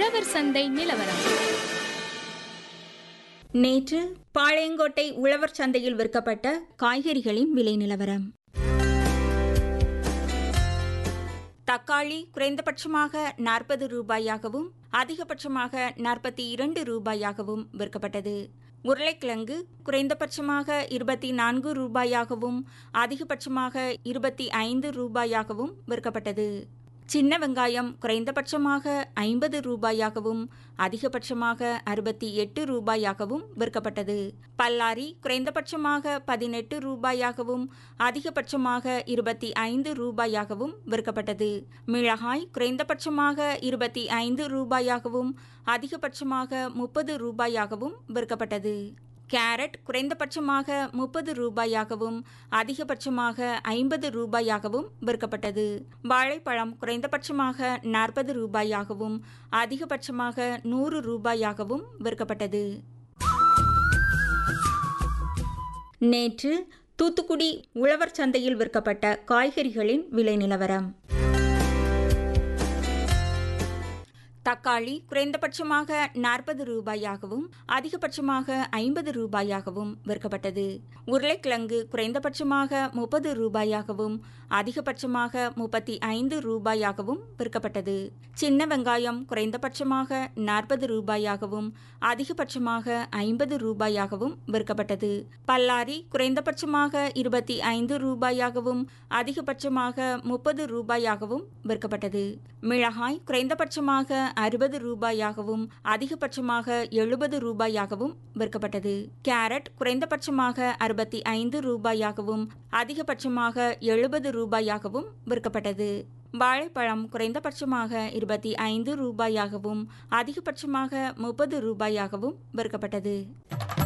உழவர் சந்தை நிலவரம் நேற்று பாளையங்கோட்டை உழவர் சந்தையில் விற்கப்பட்ட காய்கறிகளின் விலை நிலவரம் தக்காளி குறைந்தபட்சமாக நாற்பது ரூபாயாகவும் அதிகபட்சமாக நாற்பத்தி இரண்டு ரூபாயாகவும் விற்கப்பட்டது உருளைக்கிழங்கு குறைந்தபட்சமாக இருபத்தி நான்கு ரூபாயாகவும் அதிகபட்சமாக இருபத்தி ஐந்து ரூபாயாகவும் விற்கப்பட்டது சின்ன வெங்காயம் குறைந்தபட்சமாக ஐம்பது ரூபாயாகவும் அதிகபட்சமாக அறுபத்தி எட்டு ரூபாயாகவும் விற்கப்பட்டது பல்லாரி குறைந்தபட்சமாக பதினெட்டு ரூபாயாகவும் அதிகபட்சமாக இருபத்தி ஐந்து ரூபாயாகவும் விற்கப்பட்டது மிளகாய் குறைந்தபட்சமாக இருபத்தி ஐந்து ரூபாயாகவும் அதிகபட்சமாக முப்பது ரூபாயாகவும் விற்கப்பட்டது கேரட் குறைந்தபட்சமாக முப்பது ரூபாயாகவும் அதிகபட்சமாக ஐம்பது ரூபாயாகவும் விற்கப்பட்டது வாழைப்பழம் குறைந்தபட்சமாக நாற்பது ரூபாயாகவும் அதிகபட்சமாக நூறு ரூபாயாகவும் விற்கப்பட்டது நேற்று தூத்துக்குடி உழவர் சந்தையில் விற்கப்பட்ட காய்கறிகளின் விலை நிலவரம் தக்காளி குறைந்தபட்சமாக நாற்பது ரூபாயாகவும் அதிகபட்சமாக ஐம்பது ரூபாயாகவும் விற்கப்பட்டது உருளைக்கிழங்கு குறைந்தபட்சமாக முப்பது ரூபாயாகவும் அதிகபட்சமாக முப்பத்தி ஐந்து ரூபாயாகவும் விற்கப்பட்டது சின்ன வெங்காயம் குறைந்தபட்சமாக நாற்பது ரூபாயாகவும் அதிகபட்சமாக ஐம்பது ரூபாயாகவும் விற்கப்பட்டது பல்லாரி குறைந்தபட்சமாக இருபத்தி ஐந்து ரூபாயாகவும் அதிகபட்சமாக முப்பது ரூபாயாகவும் விற்கப்பட்டது மிளகாய் குறைந்தபட்சமாக அறுபது ரூபாயாகவும் அதிகபட்சமாக எழுபது ரூபாயாகவும் விற்கப்பட்டது கேரட் குறைந்தபட்சமாக அறுபத்தி ஐந்து ரூபாயாகவும் அதிகபட்சமாக எழுபது ரூபாயாகவும் விற்கப்பட்டது வாழைப்பழம் குறைந்தபட்சமாக இருபத்தி ஐந்து ரூபாயாகவும் அதிகபட்சமாக முப்பது ரூபாயாகவும் விற்கப்பட்டது